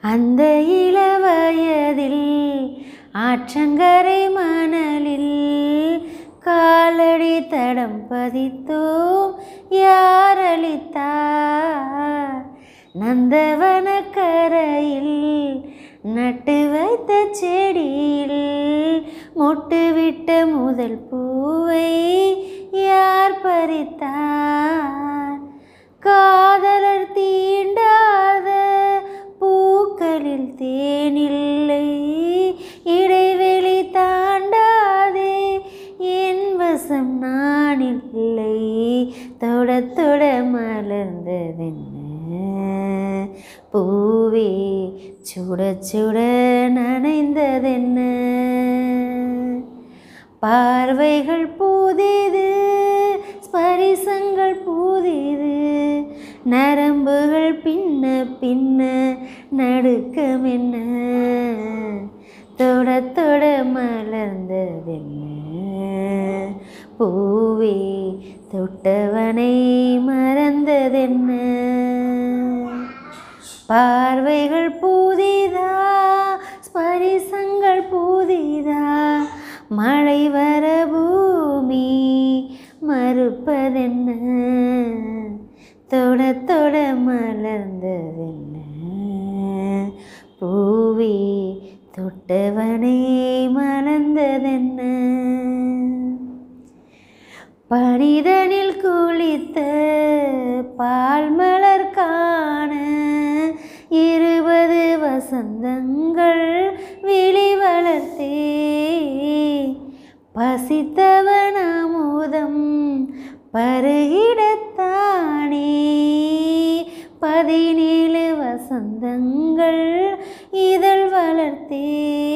அந்த இளவயதில் ஆற்றங்கரை மணலில் காலடி தடம் பதித்தோம் யாரளித்தார் நந்தவன கரையில் நட்டு வைத்த செடியில் மொட்டுவிட்ட முதல் பூவை யார் பறித்தார் காதலர் தீண்டாத பூக்களில் தேனில்லை இடைவெளி தாண்டாதே என் வசம் நான் இல்லை தொட தொட மலர்ந்ததென்ன பூவே சுட சுட நனைந்ததென்ன பார்வைகள் புதிது ஸ்பரிசங்கள் புதிது நரம்புகள் பின்ன பின்ன நடுக்கம் என்ன தொட தொட மலர்ந்ததென்ன பூவே தொட்டவனை மறந்ததென்ன பார்வைகள் புதிதா ஸ்பரிசங்கள் புதிதா மழை வர பூமி மறுப்பதென்ன தொட தொட மலர்ந்ததென்ன பூவே தொட்டவனை மலர்ந்ததென்ன பனிதனில் குளித்த பால் மலர் காண இருபது வசந்தங்கள் விழி வளர்த்தே பசித்தவன் அமுதம் பருகிடத்தானே பதினேழு வசந்தங்கள் இதழ் வளர்த்தே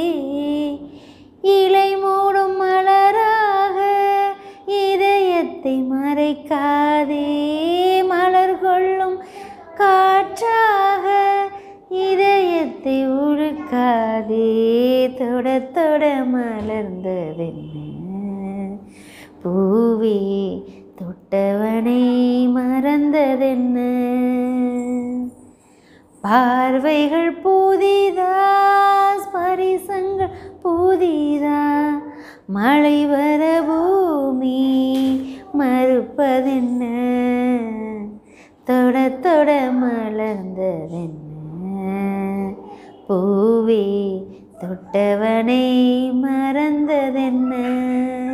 இலை மூடும் மலராக இதயத்தை மறைக்காதே மலர் கொள்ளும் காற்றாக இதயத்தை உழுக்காதே தொட தொட மலர்ந்ததென்ன பூவே தொட்டவனை மறந்ததென்ன பார்வைகள் புதிதா ஸ்பரிசங்கள் புதிதா மழை வர பூமி மறுப்பதென்ன தொட தொட மலர்ந்ததென்ன பூவே தொட்டவனை மறந்ததென்ன